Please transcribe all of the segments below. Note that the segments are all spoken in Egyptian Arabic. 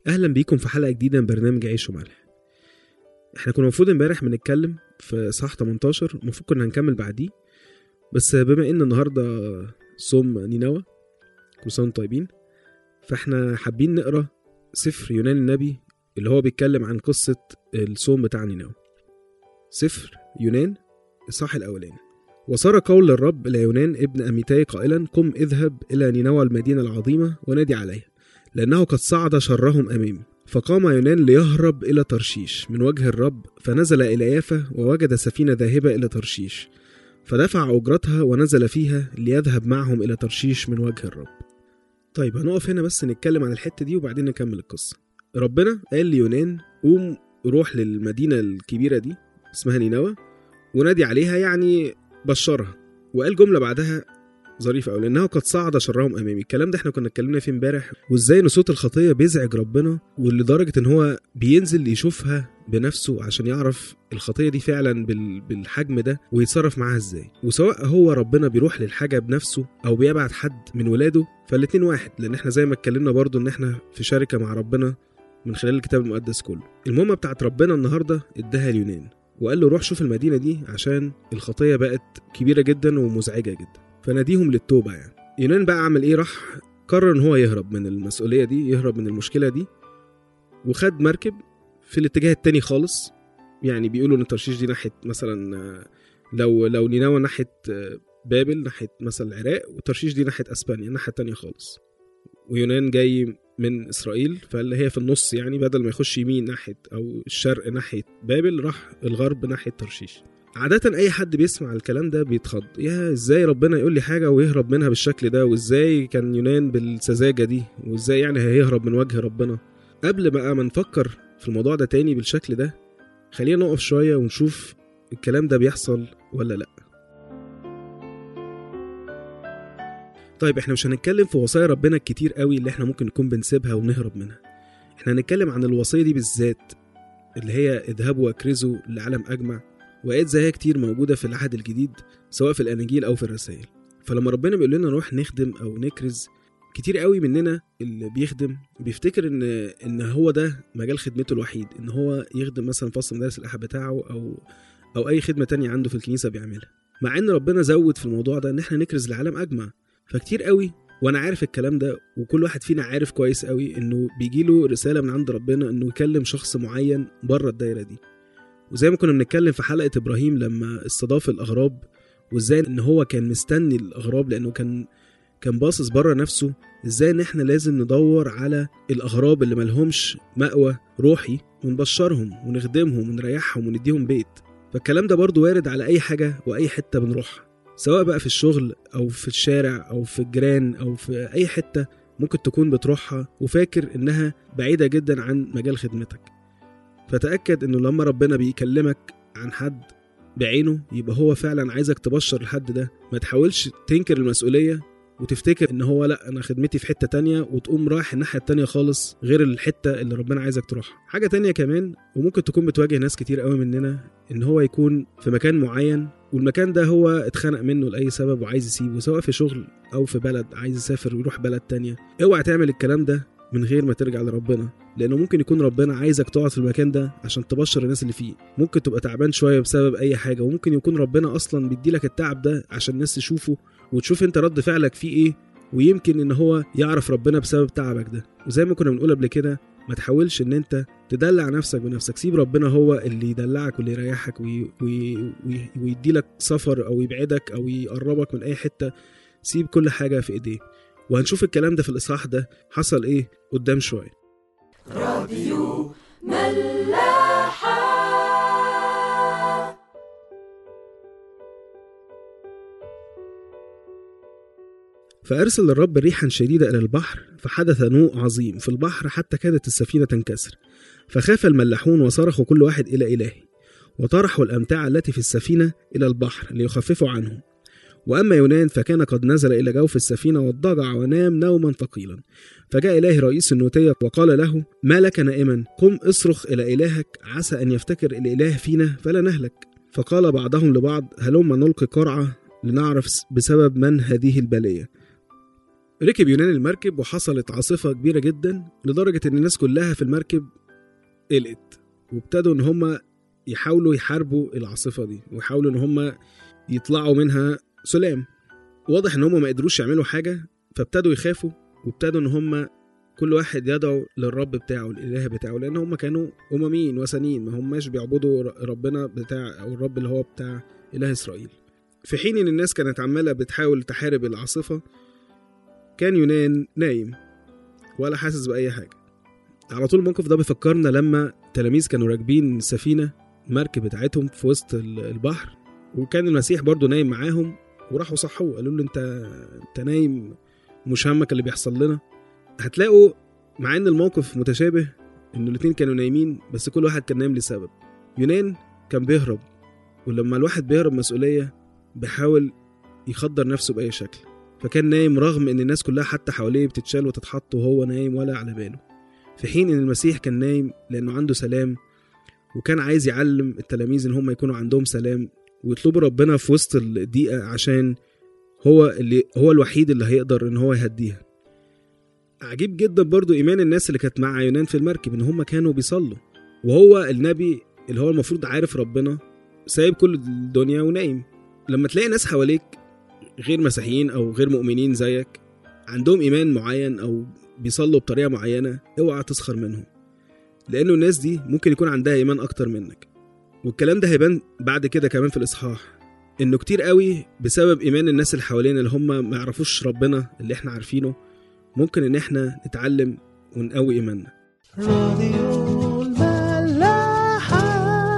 اهلا بيكم في حلقه جديده من برنامج عيش وملح احنا كنا المفروض امبارح بنتكلم في صح 18 المفروض كنا هنكمل بعديه بس بما ان النهارده صوم نينوى كل سنه وانتم طيبين فاحنا حابين نقرا سفر يونان النبي اللي هو بيتكلم عن قصه الصوم بتاع نينوى سفر يونان الصح الاولاني وصار قول الرب إلى يونان ابن أميتاي قائلا قم اذهب إلى نينوى المدينة العظيمة ونادي عليها لأنه قد صعد شرهم أمامي فقام يونان ليهرب إلى ترشيش من وجه الرب فنزل إلى يافا ووجد سفينة ذاهبة إلى ترشيش فدفع أجرتها ونزل فيها ليذهب معهم إلى ترشيش من وجه الرب طيب هنقف هنا بس نتكلم عن الحتة دي وبعدين نكمل القصة ربنا قال ليونان قوم روح للمدينة الكبيرة دي اسمها نينوى ونادي عليها يعني بشرها وقال جملة بعدها ظريفة أوي لأنه قد صعد شرهم أمامي الكلام ده احنا كنا اتكلمنا فيه امبارح وازاي إن صوت الخطية بيزعج ربنا ولدرجة إن هو بينزل يشوفها بنفسه عشان يعرف الخطية دي فعلا بال... بالحجم ده ويتصرف معاها ازاي وسواء هو ربنا بيروح للحاجة بنفسه أو بيبعت حد من ولاده فالاتنين واحد لأن احنا زي ما اتكلمنا برضو إن احنا في شركة مع ربنا من خلال الكتاب المقدس كله المهمة بتاعت ربنا النهاردة اداها اليونان وقال له روح شوف المدينة دي عشان الخطية بقت كبيرة جدا ومزعجة جدا فناديهم للتوبة يعني يونان بقى عمل ايه راح قرر ان هو يهرب من المسؤولية دي يهرب من المشكلة دي وخد مركب في الاتجاه التاني خالص يعني بيقولوا ان ترشيش دي ناحية مثلا آه، لو لو نينوى ناحية آه، بابل ناحية مثلا العراق وترشيش دي ناحية اسبانيا الناحية التانية خالص ويونان جاي من اسرائيل فاللي هي في النص يعني بدل ما يخش يمين ناحيه او الشرق ناحيه بابل راح الغرب ناحيه ترشيش عادة أي حد بيسمع الكلام ده بيتخض يا ازاي ربنا يقول لي حاجة ويهرب منها بالشكل ده وازاي كان يونان بالسذاجة دي وازاي يعني هيهرب من وجه ربنا قبل بقى ما نفكر في الموضوع ده تاني بالشكل ده خلينا نقف شوية ونشوف الكلام ده بيحصل ولا لأ طيب احنا مش هنتكلم في وصايا ربنا الكتير قوي اللي احنا ممكن نكون بنسيبها ونهرب منها احنا هنتكلم عن الوصية دي بالذات اللي هي اذهبوا واكرزوا لعالم اجمع وآيات زيها كتير موجودة في العهد الجديد سواء في الاناجيل او في الرسائل فلما ربنا بيقول لنا نروح نخدم او نكرز كتير قوي مننا اللي بيخدم بيفتكر ان ان هو ده مجال خدمته الوحيد ان هو يخدم مثلا فصل مدارس الاحد بتاعه او او اي خدمه تانية عنده في الكنيسه بيعملها مع ان ربنا زود في الموضوع ده ان احنا نكرز العالم اجمع فكتير قوي وانا عارف الكلام ده وكل واحد فينا عارف كويس قوي انه بيجيله رساله من عند ربنا انه يكلم شخص معين بره الدايره دي وزي ما كنا بنتكلم في حلقه ابراهيم لما استضاف الاغراب وازاي ان هو كان مستني الاغراب لانه كان كان باصص بره نفسه ازاي ان احنا لازم ندور على الاغراب اللي ملهمش مأوى روحي ونبشرهم ونخدمهم ونريحهم ونديهم بيت فالكلام ده برضو وارد على اي حاجه واي حته بنروحها سواء بقى في الشغل او في الشارع او في الجيران او في اي حته ممكن تكون بتروحها وفاكر انها بعيده جدا عن مجال خدمتك فتاكد انه لما ربنا بيكلمك عن حد بعينه يبقى هو فعلا عايزك تبشر الحد ده ما تحاولش تنكر المسؤوليه وتفتكر ان هو لا انا خدمتي في حته تانية وتقوم رايح الناحيه التانية خالص غير الحته اللي ربنا عايزك تروحها حاجه تانية كمان وممكن تكون بتواجه ناس كتير قوي مننا ان هو يكون في مكان معين والمكان ده هو اتخنق منه لاي سبب وعايز يسيبه سواء في شغل او في بلد عايز يسافر ويروح بلد تانية اوعى تعمل الكلام ده من غير ما ترجع لربنا لانه ممكن يكون ربنا عايزك تقعد في المكان ده عشان تبشر الناس اللي فيه ممكن تبقى تعبان شويه بسبب اي حاجه وممكن يكون ربنا اصلا بيديلك التعب ده عشان الناس تشوفه وتشوف انت رد فعلك فيه ايه ويمكن ان هو يعرف ربنا بسبب تعبك ده وزي ما كنا بنقول قبل كده ما تحاولش ان انت تدلع نفسك بنفسك سيب ربنا هو اللي يدلعك واللي يريحك وي... وي... وي... ويديلك سفر او يبعدك او يقربك من اي حته سيب كل حاجه في ايديه وهنشوف الكلام ده في الاصحاح ده حصل ايه قدام شويه راديو ملاحة فأرسل الرب ريحا شديدة إلى البحر فحدث نوء عظيم في البحر حتى كادت السفينة تنكسر فخاف الملاحون وصرخوا كل واحد إلى إلهه وطرحوا الأمتعة التي في السفينة إلى البحر ليخففوا عنهم وأما يونان فكان قد نزل إلى جوف السفينة واضطجع ونام نوما ثقيلا فجاء إليه رئيس النوتية وقال له ما لك نائما قم اصرخ إلى إلهك عسى أن يفتكر الإله فينا فلا نهلك فقال بعضهم لبعض هلما نلقي قرعة لنعرف بسبب من هذه البلية ركب يونان المركب وحصلت عاصفة كبيرة جدا لدرجة إن الناس كلها في المركب قلقت وابتدوا إن هم يحاولوا يحاربوا العاصفة دي ويحاولوا إن هم يطلعوا منها سلام واضح إن هم ما قدروش يعملوا حاجة فابتدوا يخافوا وابتدوا إن هم كل واحد يدعو للرب بتاعه الإله بتاعه لأن هم كانوا أمميين وثنيين ما هماش بيعبدوا ربنا بتاع أو الرب اللي هو بتاع إله إسرائيل في حين إن الناس كانت عمالة بتحاول تحارب العاصفة كان يونان نايم ولا حاسس بأي حاجة على طول الموقف ده بيفكرنا لما تلاميذ كانوا راكبين سفينة المركب بتاعتهم في وسط البحر وكان المسيح برضو نايم معاهم وراحوا صحوه قالوا له انت انت نايم ومش همك اللي بيحصل لنا هتلاقوا مع ان الموقف متشابه ان الاتنين كانوا نايمين بس كل واحد كان نايم لسبب يونان كان بيهرب ولما الواحد بيهرب مسؤولية بيحاول يخدر نفسه بأي شكل فكان نايم رغم ان الناس كلها حتى حواليه بتتشال وتتحط وهو نايم ولا على باله في حين ان المسيح كان نايم لانه عنده سلام وكان عايز يعلم التلاميذ ان هم يكونوا عندهم سلام ويطلبوا ربنا في وسط الضيقة عشان هو اللي هو الوحيد اللي هيقدر ان هو يهديها عجيب جدا برضو ايمان الناس اللي كانت مع يونان في المركب ان هم كانوا بيصلوا وهو النبي اللي هو المفروض عارف ربنا سايب كل الدنيا ونايم لما تلاقي ناس حواليك غير مسيحيين او غير مؤمنين زيك عندهم ايمان معين او بيصلوا بطريقه معينه اوعى تسخر منهم لانه الناس دي ممكن يكون عندها ايمان اكتر منك والكلام ده هيبان بعد كده كمان في الاصحاح انه كتير قوي بسبب ايمان الناس اللي حوالينا اللي هم ما يعرفوش ربنا اللي احنا عارفينه ممكن ان احنا نتعلم ونقوي ايماننا راديو الملاحة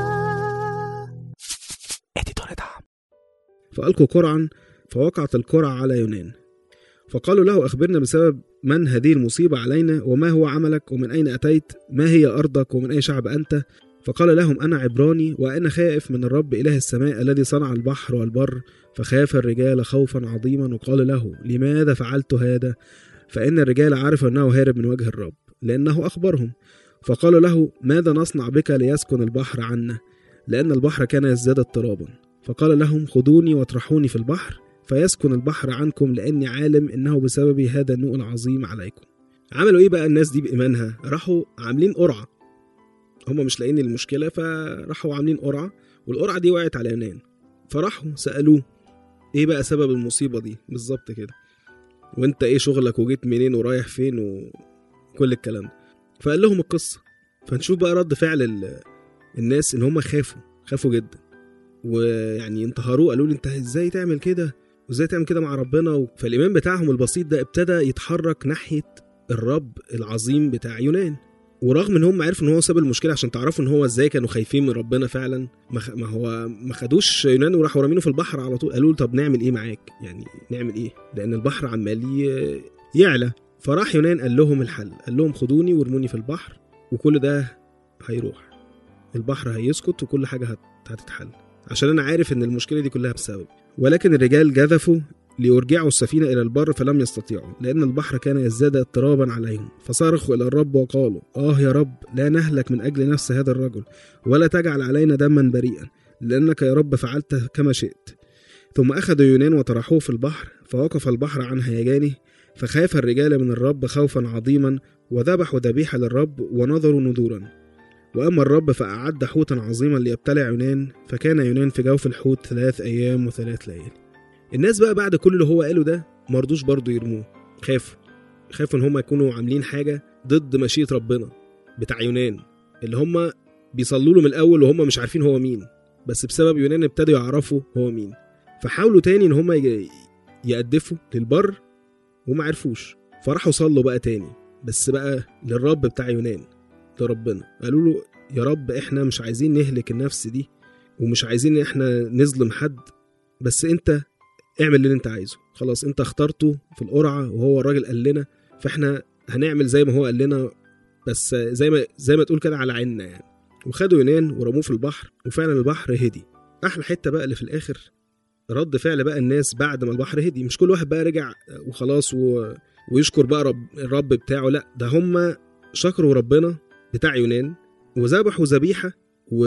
اديتور دعم فألقوا قرعا فوقعت القرعة على يونان فقالوا له أخبرنا بسبب من هذه المصيبة علينا وما هو عملك ومن أين أتيت ما هي أرضك ومن أي شعب أنت فقال لهم أنا عبراني وأنا خائف من الرب إله السماء الذي صنع البحر والبر فخاف الرجال خوفا عظيما وقال له لماذا فعلت هذا فإن الرجال عرفوا أنه هارب من وجه الرب لأنه أخبرهم فقالوا له ماذا نصنع بك ليسكن البحر عنا لأن البحر كان يزداد اضطرابا فقال لهم خذوني واطرحوني في البحر فيسكن البحر عنكم لأني عالم إنه بسبب هذا النوء العظيم عليكم عملوا إيه بقى الناس دي بإيمانها راحوا عاملين قرعة هم مش لاقيين المشكلة فراحوا عاملين قرعة والقرعة دي وقعت على يونان فراحوا سألوه إيه بقى سبب المصيبة دي بالظبط كده وانت ايه شغلك وجيت منين ورايح فين وكل الكلام ده فقال لهم القصة فنشوف بقى رد فعل ال... الناس ان هم خافوا خافوا جدا ويعني انتهروه قالوا له انت ازاي تعمل كده وازاي تعمل كده مع ربنا فالايمان بتاعهم البسيط ده ابتدى يتحرك ناحية الرب العظيم بتاع يونان ورغم ان هم عرفوا ان هو سبب المشكله عشان تعرفوا ان هو ازاي كانوا خايفين من ربنا فعلا ما, خ... ما هو ما خدوش يونان وراحوا رامينه في البحر على طول قالوا له طب نعمل ايه معاك يعني نعمل ايه لان البحر عمال ي... يعلى فراح يونان قال لهم الحل قال لهم خدوني وارموني في البحر وكل ده هيروح البحر هيسكت وكل حاجه هت... هتتحل عشان انا عارف ان المشكله دي كلها بسبب ولكن الرجال جذفوا ليرجعوا السفينة إلى البر فلم يستطيعوا لأن البحر كان يزداد اضطرابا عليهم فصرخوا إلى الرب وقالوا آه يا رب لا نهلك من أجل نفس هذا الرجل ولا تجعل علينا دما بريئا لأنك يا رب فعلت كما شئت ثم أخذوا يونان وطرحوه في البحر فوقف البحر عن هيجانه فخاف الرجال من الرب خوفا عظيما وذبحوا ذبيحة للرب ونظروا نذورا وأما الرب فأعد حوتا عظيما ليبتلع يونان فكان يونان في جوف الحوت ثلاث أيام وثلاث ليالي الناس بقى بعد كل اللي هو قاله ده مرضوش برضه يرموه خافوا خافوا ان هم يكونوا عاملين حاجه ضد مشيئه ربنا بتاع يونان اللي هم بيصلوا له من الاول وهم مش عارفين هو مين بس بسبب يونان ابتدوا يعرفوا هو مين فحاولوا تاني ان هم يقدفوا للبر وما عرفوش فراحوا صلوا بقى تاني بس بقى للرب بتاع يونان لربنا قالوا له يا رب احنا مش عايزين نهلك النفس دي ومش عايزين ان احنا نظلم حد بس انت اعمل اللي انت عايزه خلاص انت اخترته في القرعه وهو الراجل قال لنا فاحنا هنعمل زي ما هو قال لنا بس زي ما زي ما تقول كده على عيننا يعني وخدوا يونان ورموه في البحر وفعلا البحر هدي احلى حته بقى اللي في الاخر رد فعل بقى الناس بعد ما البحر هدي مش كل واحد بقى رجع وخلاص و... ويشكر بقى رب الرب بتاعه لا ده هم شكروا ربنا بتاع يونان وذبحوا ذبيحه و...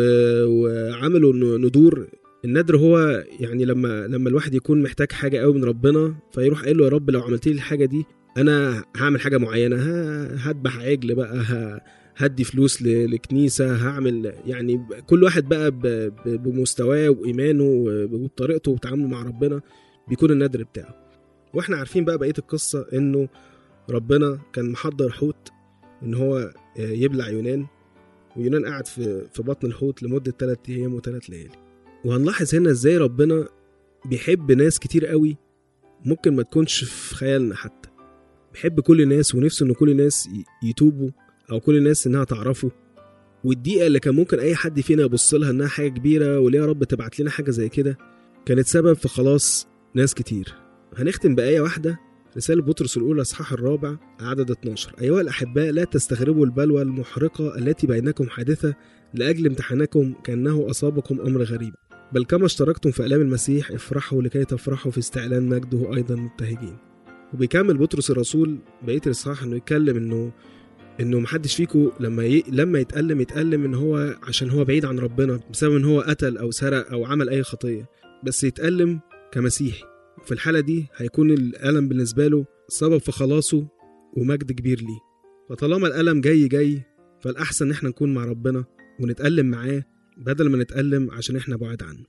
وعملوا ندور الندر هو يعني لما لما الواحد يكون محتاج حاجه قوي من ربنا فيروح قايل له يا رب لو عملت لي الحاجه دي انا هعمل حاجه معينه ه- هذبح عجل بقى ه- هدي فلوس ل- لكنيسه هعمل يعني ب- كل واحد بقى ب- ب- بمستواه وايمانه وبطريقته وتعامله مع ربنا بيكون النذر بتاعه واحنا عارفين بقى بقيه القصه انه ربنا كان محضر حوت ان هو يبلع يونان ويونان قعد في في بطن الحوت لمده 3 ايام وثلاث ليالي وهنلاحظ هنا ازاي ربنا بيحب ناس كتير قوي ممكن ما تكونش في خيالنا حتى بيحب كل الناس ونفسه ان كل الناس ي- يتوبوا او كل الناس انها تعرفه والدقيقه اللي كان ممكن اي حد فينا يبص لها انها حاجه كبيره وليه يا رب تبعت لنا حاجه زي كده كانت سبب في خلاص ناس كتير هنختم بآية واحدة رسالة بطرس الأولى إصحاح الرابع عدد 12 أيها الأحباء لا تستغربوا البلوى المحرقة التي بينكم حادثة لأجل امتحانكم كأنه أصابكم أمر غريب بل كما اشتركتم في آلام المسيح افرحوا لكي تفرحوا في استعلان مجده أيضا مبتهجين وبيكمل بطرس الرسول بقية الإصحاح إنه يتكلم إنه إنه محدش فيكم لما ي... لما يتألم يتألم إن هو عشان هو بعيد عن ربنا بسبب إن هو قتل أو سرق أو عمل أي خطية بس يتألم كمسيحي في الحالة دي هيكون الألم بالنسبة له سبب في خلاصه ومجد كبير ليه فطالما الألم جاي جاي فالأحسن إن احنا نكون مع ربنا ونتألم معاه بدل ما نتألم عشان احنا بعاد عنه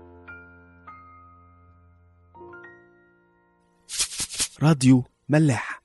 راديو ملاح